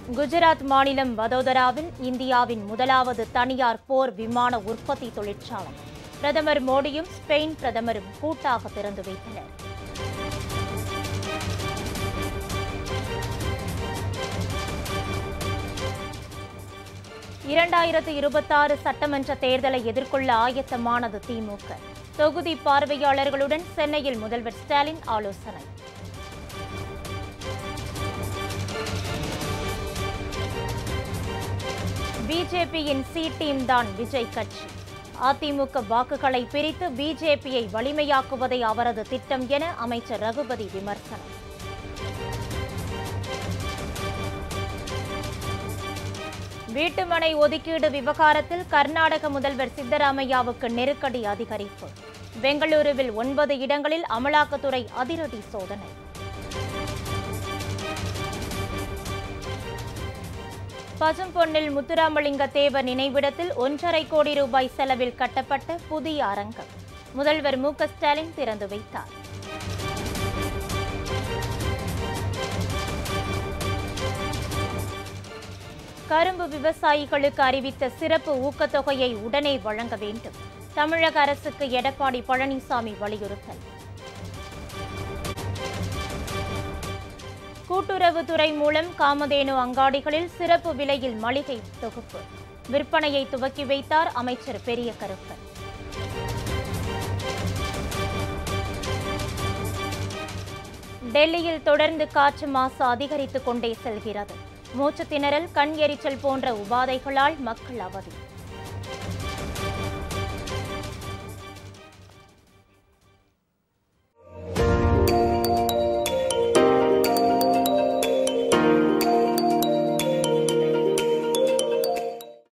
குஜராத் மாநிலம் வதோதராவில் இந்தியாவின் முதலாவது தனியார் போர் விமான உற்பத்தி தொழிற்சாலை பிரதமர் மோடியும் ஸ்பெயின் பிரதமரும் கூட்டாக திறந்து வைத்தனர் இரண்டாயிரத்து இருபத்தாறு சட்டமன்ற தேர்தலை எதிர்கொள்ள ஆயத்தமானது திமுக தொகுதி பார்வையாளர்களுடன் சென்னையில் முதல்வர் ஸ்டாலின் ஆலோசனை பிஜேபியின் சி டீம் தான் விஜய் கட்சி அதிமுக வாக்குகளை பிரித்து பிஜேபியை வலிமையாக்குவதே அவரது திட்டம் என அமைச்சர் ரகுபதி விமர்சனம் வீட்டுமனை ஒதுக்கீடு விவகாரத்தில் கர்நாடக முதல்வர் சித்தராமையாவுக்கு நெருக்கடி அதிகரிப்பு பெங்களூருவில் ஒன்பது இடங்களில் அமலாக்கத்துறை அதிரடி சோதனை பசும்பொன்னில் முத்துராமலிங்க தேவர் நினைவிடத்தில் ஒன்றரை கோடி ரூபாய் செலவில் கட்டப்பட்ட புதிய அரங்கம் முதல்வர் மு க ஸ்டாலின் திறந்து வைத்தார் கரும்பு விவசாயிகளுக்கு அறிவித்த சிறப்பு ஊக்கத்தொகையை உடனே வழங்க வேண்டும் தமிழக அரசுக்கு எடப்பாடி பழனிசாமி வலியுறுத்தல் கூட்டுறவுத்துறை மூலம் காமதேனு அங்காடிகளில் சிறப்பு விலையில் மளிகை தொகுப்பு விற்பனையை துவக்கி வைத்தார் அமைச்சர் பெரிய கருப்பன் டெல்லியில் தொடர்ந்து காற்று மாசு அதிகரித்துக் கொண்டே செல்கிறது மூச்சு திணறல் கண் எரிச்சல் போன்ற உபாதைகளால் மக்கள் அவதி